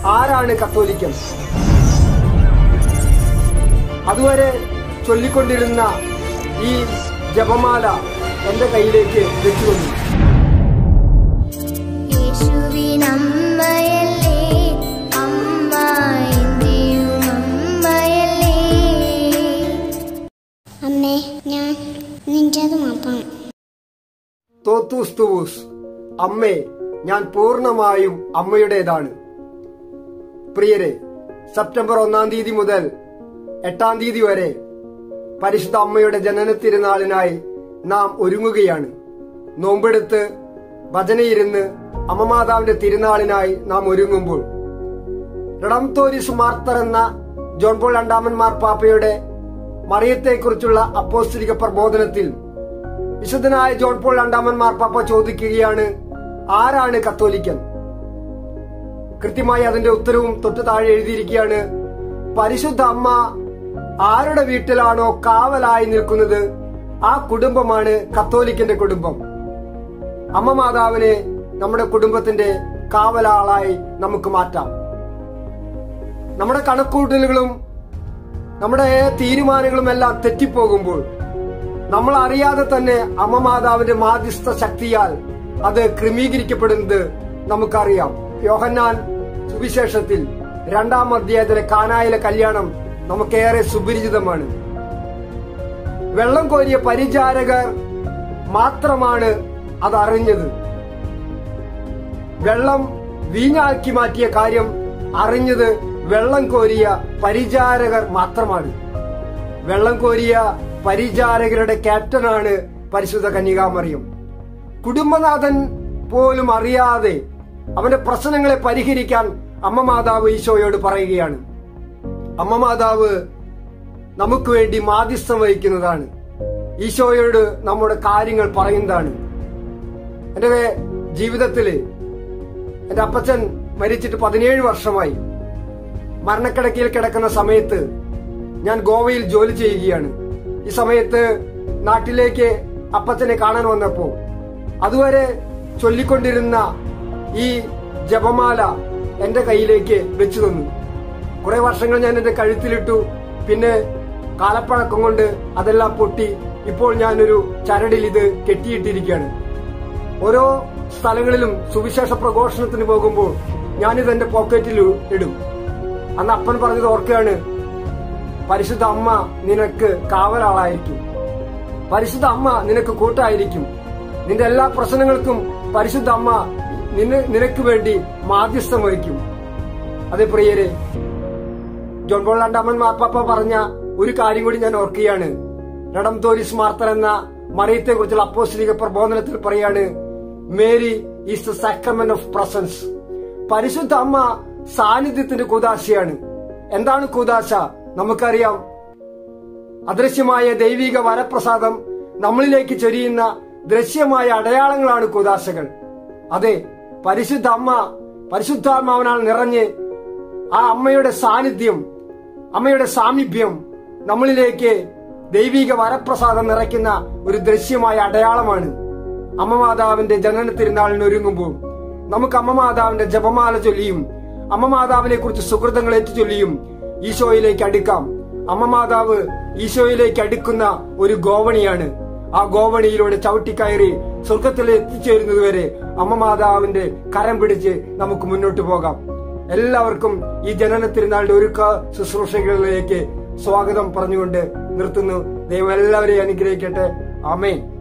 ആരാണ് കത്തോലിക്കൻ അതുവരെ ചൊല്ലിക്കൊണ്ടിരുന്ന ഈ ജപമാല എന്റെ കയ്യിലേക്ക് വെച്ചുകൊണ്ടു യേശുവിനമ്മയല്ലേ അമ്മ എന്റെയും അമ്മയല്ലേ അമ്മേ ഞാൻ നിന്റേത് മാപ്പാണ് തോത്തൂസ് തുവൂസ് അമ്മേ ഞാൻ പൂർണ്ണമായും അമ്മയുടേതാണ് പ്രിയരെ സെപ്റ്റംബർ ഒന്നാം തീയതി മുതൽ എട്ടാം തീയതി വരെ പരിശുദ്ധ അമ്മയുടെ ജനന തിരുനാളിനായി നാം ഒരുങ്ങുകയാണ് നോമ്പെടുത്ത് ഭജനയിരുന്ന് അമ്മമാതാവിന്റെ തിരുനാളിനായി നാം ഒരുങ്ങുമ്പോൾ റഡംതോരിസ് മാർത്തർ എന്ന ജോൺ പോൾ രണ്ടാമൻ മാർപ്പാപ്പയുടെ മറിയത്തെക്കുറിച്ചുള്ള അപ്പോസ്തലിക പ്രബോധനത്തിൽ വിശുദ്ധനായ ജോൺ പോൾ രണ്ടാമൻ മാർപ്പാപ്പ ചോദിക്കുകയാണ് ആരാണ് കത്തോലിക്കൻ കൃത്യമായി അതിന്റെ ഉത്തരവും തൊട്ട് താഴെ എഴുതിയിരിക്കുകയാണ് പരിശുദ്ധ അമ്മ ആരുടെ വീട്ടിലാണോ കാവലായി നിൽക്കുന്നത് ആ കുടുംബമാണ് കത്തോലിക്കന്റെ കുടുംബം അമ്മ മാതാവിനെ നമ്മുടെ കുടുംബത്തിന്റെ കാവലാളായി നമുക്ക് മാറ്റാം നമ്മുടെ കണക്കൂട്ടലുകളും നമ്മുടെ തീരുമാനങ്ങളും എല്ലാം തെറ്റിപ്പോകുമ്പോൾ നമ്മൾ അറിയാതെ തന്നെ അമ്മ മാതാവിന്റെ മാധ്യസ്ഥ ശക്തിയാൽ അത് ക്രമീകരിക്കപ്പെടുന്നത് നമുക്കറിയാം യോഹന്നാൻ സുവിശേഷത്തിൽ രണ്ടാം അധ്യായത്തിലെ കാനായിലെ കല്യാണം നമുക്കേറെ സുപരിചിതമാണ് വെള്ളം കോരിയ പരിചാരകർ മാത്രമാണ് അത് അറിഞ്ഞത് വെള്ളം വീഞ്ഞാക്കി മാറ്റിയ കാര്യം അറിഞ്ഞത് വെള്ളം കോരിയ പരിചാരകർ മാത്രമാണ് വെള്ളം കോരിയ പരിചാരകരുടെ ക്യാപ്റ്റനാണ് പരിശുദ്ധ കന്യകാമറിയം കുടുംബനാഥൻ പോലും അറിയാതെ അവന്റെ പ്രശ്നങ്ങളെ പരിഹരിക്കാൻ അമ്മ മാതാവ് ഈശോയോട് പറയുകയാണ് അമ്മ മാതാവ് നമുക്ക് വേണ്ടി മാധ്യസ്ഥം വഹിക്കുന്നതാണ് ഈശോയോട് നമ്മുടെ കാര്യങ്ങൾ പറയുന്നതാണ് എന്റെ ജീവിതത്തില് എന്റെ അപ്പച്ചൻ മരിച്ചിട്ട് പതിനേഴ് വർഷമായി മരണക്കിടക്കയിൽ കിടക്കുന്ന സമയത്ത് ഞാൻ ഗോവയിൽ ജോലി ചെയ്യുകയാണ് ഈ സമയത്ത് നാട്ടിലേക്ക് അപ്പച്ചനെ കാണാൻ വന്നപ്പോ അതുവരെ ചൊല്ലിക്കൊണ്ടിരുന്ന ഈ ജപമാല എന്റെ കയ്യിലേക്ക് വെച്ചു തന്നു കുറെ വർഷങ്ങൾ ഞാൻ എന്റെ കഴുത്തിലിട്ടു പിന്നെ കാലപ്പഴക്കം കൊണ്ട് അതെല്ലാം പൊട്ടി ഇപ്പോൾ ഞാനൊരു ചരടിൽ ഇത് കെട്ടിയിട്ടിരിക്കുകയാണ് ഓരോ സ്ഥലങ്ങളിലും സുവിശേഷ പ്രഘോഷണത്തിന് പോകുമ്പോൾ ഞാനിത് എന്റെ പോക്കറ്റിൽ ഇടും അന്ന് അപ്പൻ പറഞ്ഞത് ഓർക്കുകയാണ് പരിശുദ്ധ അമ്മ നിനക്ക് കാവലാളായിരിക്കും പരിശുദ്ധ അമ്മ നിനക്ക് കൂട്ടായിരിക്കും നിന്റെ എല്ലാ പ്രശ്നങ്ങൾക്കും പരിശുദ്ധ അമ്മ നിന നിനക്ക് വേണ്ടി മാധ്യസ്ഥം വഹിക്കും അതെ പ്രിയരെ ജോൺ പോൾ രണ്ടാമൻ മാപ്പാപ്പ പറഞ്ഞ ഒരു കാര്യം കൂടി ഞാൻ ഓർക്കുകയാണ് രടം തോരിസ് മാർത്തർ എന്ന മറിയത്തെ കുറിച്ചുള്ള അപ്പോസ്ലിക പ്രബോധനത്തിൽ പറയാണ് Mary is the sacrament of presence പരിശുദ്ധ അമ്മ സാന്നിധ്യത്തിന്റെ കൂതാശയാണ് എന്താണ് കൂതാശ നമുക്കറിയാം അദൃശ്യമായ ദൈവിക വരപ്രസാദം നമ്മളിലേക്ക് ചൊരിയുന്ന ദൃശ്യമായ അടയാളങ്ങളാണ് കൂതാശകൾ അതെ പരിശുദ്ധ അമ്മ പരിശുദ്ധാത്മാവനാൽ നിറഞ്ഞ് ആ അമ്മയുടെ സാന്നിധ്യം അമ്മയുടെ സാമീപ്യം നമ്മളിലേക്ക് ദൈവിക വരപ്രസാദം നിറയ്ക്കുന്ന ഒരു ദൃശ്യമായ അടയാളമാണ് അമ്മ മാതാവിന്റെ ജനന തിരുനാളിന് ഒരുങ്ങുമ്പോൾ നമുക്ക് അമ്മ മാതാവിന്റെ ജപമാല ചൊല്ലിയും അമ്മ മാതാവിനെ കുറിച്ച് സുഹൃതങ്ങൾ ഏറ്റുചൊല്ലിയും ഈശോയിലേക്ക് അടുക്കാം അമ്മ മാതാവ് ഈശോയിലേക്ക് അടുക്കുന്ന ഒരു ഗോവണിയാണ് ആ ഗോവണിയിലൂടെ ചവിട്ടിക്കയറി സ്വർഗത്തിൽ എത്തിച്ചേരുന്നതുവരെ അമ്മ മാതാവിന്റെ കരം പിടിച്ച് നമുക്ക് മുന്നോട്ട് പോകാം എല്ലാവർക്കും ഈ ജനന തിരുനാളിന്റെ ഒരുക്ക ശുശ്രൂഷകളിലേക്ക് സ്വാഗതം പറഞ്ഞുകൊണ്ട് നിർത്തുന്നു ദൈവം എല്ലാവരെയും അനുഗ്രഹിക്കട്ടെ ആമേൻ